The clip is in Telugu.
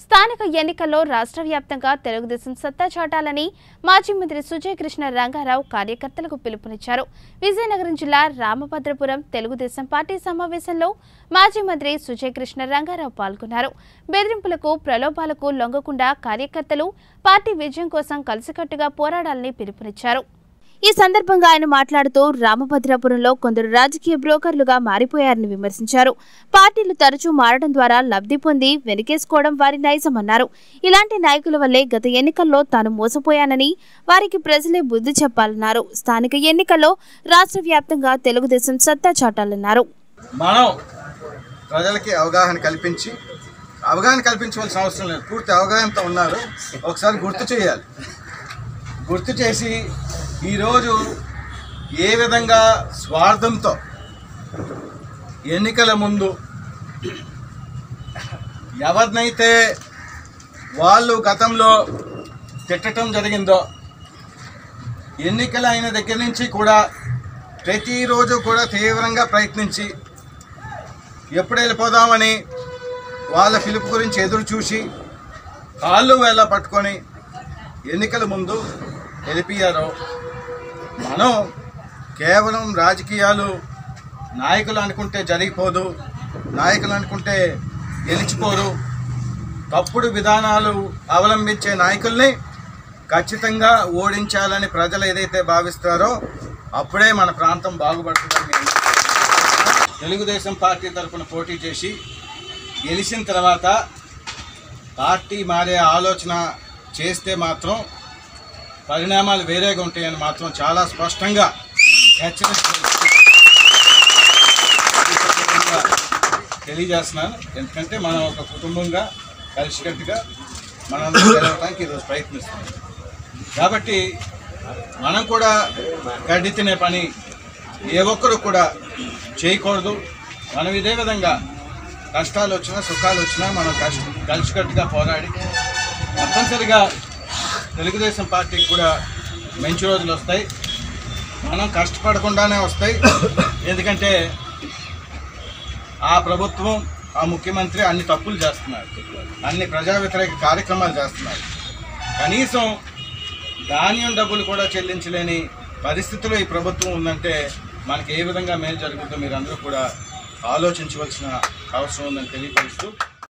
స్థానిక ఎన్నికల్లో రాష్ట్ర వ్యాప్తంగా తెలుగుదేశం సత్తా చాటాలని మాజీ మంత్రి సుజయ్ కృష్ణ రంగారావు కార్యకర్తలకు పిలుపునిచ్చారు విజయనగరం జిల్లా రామభద్రపురం తెలుగుదేశం పార్టీ సమావేశంలో మాజీ మంత్రి సుజయ్ కృష్ణ రంగారావు పాల్గొన్నారు బెదిరింపులకు ప్రలోభాలకు లొంగకుండా కార్యకర్తలు పార్టీ విజయం కోసం కలిసికట్టుగా పోరాడాలని పిలుపునిచ్చారు ఈ సందర్భంగా ఆయన మాట్లాడుతూ రామభద్రాపురంలో కొందరు రాజకీయ బ్రోకర్లుగా మారిపోయారని విమర్శించారు పార్టీలు తరచూ మారడం ద్వారా లబ్ధి పొంది వెనకేసుకోవడం వారి నైజమన్నారు ఇలాంటి నాయకుల వల్లే గత ఎన్నికల్లో తాను మోసపోయానని వారికి ప్రజలే బుద్ధి చెప్పాలన్నారు స్థానిక ఎన్నికల్లో రాష్ట్ర వ్యాప్తంగా తెలుగుదేశం సత్తా చాటాలన్నారు మనం ప్రజలకి అవగాహన కల్పించి అవగాహన కల్పించవలసిన అవసరం లేదు పూర్తి అవగాహనతో ఉన్నారు ఒకసారి గుర్తు చేయాలి గుర్తు చేసి ఈరోజు ఏ విధంగా స్వార్థంతో ఎన్నికల ముందు ఎవరినైతే వాళ్ళు గతంలో తిట్టడం జరిగిందో ఎన్నికలు అయిన దగ్గర నుంచి కూడా ప్రతిరోజు కూడా తీవ్రంగా ప్రయత్నించి ఎప్పుడు వెళ్ళిపోదామని వాళ్ళ పిలుపు గురించి ఎదురు చూసి కాళ్ళు వేళ పట్టుకొని ఎన్నికల ముందు గెలిపియారు మనం కేవలం రాజకీయాలు నాయకులు అనుకుంటే జరిగిపోదు నాయకులు అనుకుంటే గెలిచిపోరు తప్పుడు విధానాలు అవలంబించే నాయకుల్ని ఖచ్చితంగా ఓడించాలని ప్రజలు ఏదైతే భావిస్తారో అప్పుడే మన ప్రాంతం బాగుపడుతుందని నేను తెలుగుదేశం పార్టీ తరఫున పోటీ చేసి గెలిచిన తర్వాత పార్టీ మారే ఆలోచన చేస్తే మాత్రం పరిణామాలు వేరేగా ఉంటాయని మాత్రం చాలా స్పష్టంగా హెచ్చరిస్తున్నాను తెలియజేస్తున్నాను ఎందుకంటే మనం ఒక కుటుంబంగా కలిసికట్టుగా మనం గెలవడానికి ఈరోజు ప్రయత్నిస్తున్నాం కాబట్టి మనం కూడా గడ్డి తినే పని ఏ ఒక్కరు కూడా చేయకూడదు మనం ఇదే విధంగా కష్టాలు వచ్చినా సుఖాలు వచ్చినా మనం కష్ట కలిసికట్టుగా పోరాడి తప్పనిసరిగా తెలుగుదేశం పార్టీకి కూడా మంచి రోజులు వస్తాయి మనం కష్టపడకుండానే వస్తాయి ఎందుకంటే ఆ ప్రభుత్వం ఆ ముఖ్యమంత్రి అన్ని తప్పులు చేస్తున్నారు అన్ని ప్రజా వ్యతిరేక కార్యక్రమాలు చేస్తున్నారు కనీసం ధాన్యం డబ్బులు కూడా చెల్లించలేని పరిస్థితిలో ఈ ప్రభుత్వం ఉందంటే మనకి ఏ విధంగా మేలు జరుగుతుందో మీరందరూ కూడా ఆలోచించవలసిన అవసరం ఉందని తెలియపరుస్తూ